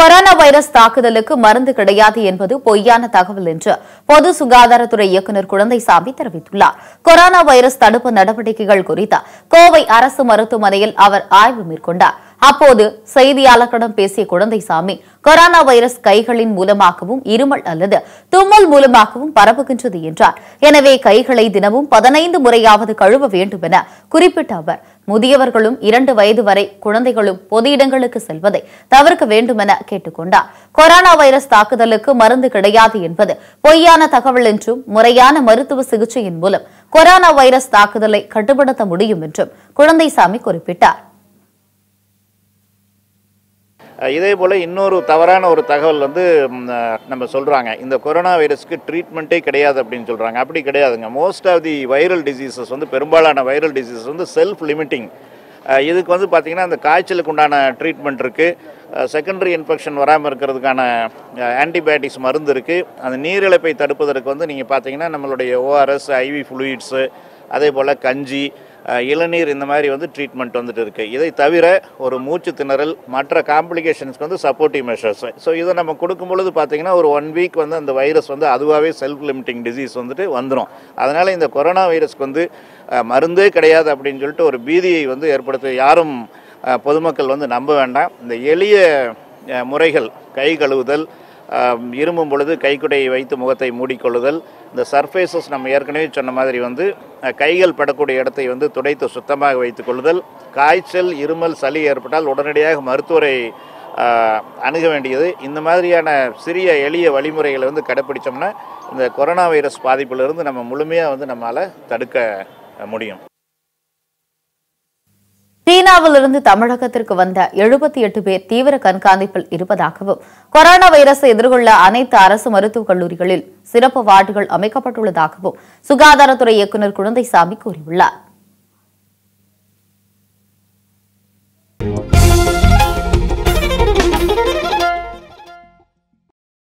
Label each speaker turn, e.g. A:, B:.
A: corona virus தாக்குதலுக்கு மருந்து கிடையாது என்பது பொய்யான தகவல் என்று பொது சுகாதாரத்துறை இயக்குநர் குழந்தைசாமி தெரிவித்துள்ளார் கொரோனா வைரஸ் தடுப்பு நடவடிக்கைகள் குறித்து கோவை அரசு மருத்துவமனையில் அவர் ஆய்வு மேற்கொண்டார் அப்போது செய்தியாளர்களிடம் பேசிய குழந்தைசாமி கொரோனா வைரஸ் கைகளின் மூலமாகவும் இருமல் அல்லது தும்மல் மூலமாகவும் பரவுகின்றது என்றார் எனவே கைகளை தினமும் பதினைந்து முறையாவது கழுவ வேண்டும் என குறிப்பிட்ட அவர் முதியவர்களும் இரண்டு வயது வரை குழந்தைகளும் பொது இடங்களுக்கு செல்வதை தவிர்க்க வேண்டும் என கேட்டுக் கொண்டார் கொரோனா வைரஸ் தாக்குதலுக்கு மருந்து கிடையாது என்பது பொய்யான தகவல் என்றும் முறையான மருத்துவ சிகிச்சையின் மூலம் கொரோனா வைரஸ் தாக்குதலை கட்டுப்படுத்த முடியும் என்றும் குழந்தைசாமி குறிப்பிட்டார்
B: அஹ் இதே போல் இன்னொரு தவறான ஒரு தகவல் வந்து ம், அஹ், நம்ம சொல்கிறாங்க இந்த கொரோனா வைரஸ்க்கு ட்ரீட்மெண்ட்டே கிடையாது அப்படின்னு சொல்கிறாங்க அப்படி கிடையாதுங்க most of the viral diseases வந்து பெரும்பாலான வைரல் டிசீசஸ் வந்து செல்ஃப் லிமிட்டிங் இதுக்கு வந்து பார்த்திங்கன்னா அந்த காய்ச்சலுக்கு உண்டான ட்ரீட்மெண்ட் இருக்குது செகண்டரி இன்ஃபெக்ஷன் வராமல் இருக்கிறதுக்கான ஆன்டிபயோட்டிக்ஸ் மருந்து இருக்குது அந்த நீரிழப்பை தடுப்பதற்கு வந்து நீங்கள் பார்த்தீங்கன்னா நம்மளுடைய ஓஆர்எஸ் ஐவி ஃப்ளூயிட்ஸு அதே போல் கஞ்சி அஹ், இளநீர் இந்த மாதிரி வந்து ட்ரீட்மெண்ட் வந்துட்டு இருக்குது இதை தவிர ஒரு மூச்சு திணறல் மற்ற காம்ப்ளிகேஷன்ஸ்க்கு வந்து சப்போர்ட்டிவ் மெஷர்ஸ் ஸோ இதை நம்ம கொடுக்கும் பொழுது பார்த்தீங்கன்னா ஒரு ஒன் வீக் வந்து அந்த வைரஸ் வந்து அதுவாகவே செல்ஃப் லிமிட்டிங் டிசீஸ் வந்துட்டு வந்துடும் அதனால் இந்த கொரோனா வைரஸ்க்கு வந்து அஹ், மருந்தே கிடையாது அப்படின்னு சொல்லிட்டு ஒரு பீதியை வந்து ஏற்படுத்த யாரும் அஹ், பொதுமக்கள் வந்து நம்ப வேண்டாம் இந்த எளிய அஹ், முறைகள் கை கழுவுதல் அஹ், இருமும் பொழுது கைக்குடையை வைத்து முகத்தை மூடிக்கொள்ளுதல் இந்த சர்ஃபேசஸ் நம்ம ஏற்கனவே சொன்ன மாதிரி வந்து அஹ், கைகள் படக்கூடிய இடத்தை வந்து துடைத்து சுத்தமாக வைத்துக் கொள்ளுதல் காய்ச்சல் இருமல் சளி ஏற்பட்டால் உடனடியாக மருத்துவரை அஹ், அணுக வேண்டியது இந்த மாதிரியான சிறிய எளிய வழிமுறைகளை வந்து கடைப்பிடிச்சோம்னா இந்த கொரோனா வைரஸ் பாதிப்பிலிருந்து நம்ம முழுமையாக வந்து நம்மளால் தடுக்க அஹ், முடியும்
A: சீனாவிலிருந்து தமிழகத்திற்கு வந்த எழுபத்தி எட்டு பேர் தீவிர கண்காணிப்பில் இருப்பதாகவும் கொரோனா வைரஸை எதிர்கொள்ள அனைத்து அரசு மருத்துவக் கல்லூரிகளில் சிறப்பு வார்டுகள் அமைக்கப்பட்டுள்ளதாகவும் சுகாதாரத்துறை இயக்குநர் குழந்தைசாமி கூறியுள்ளார்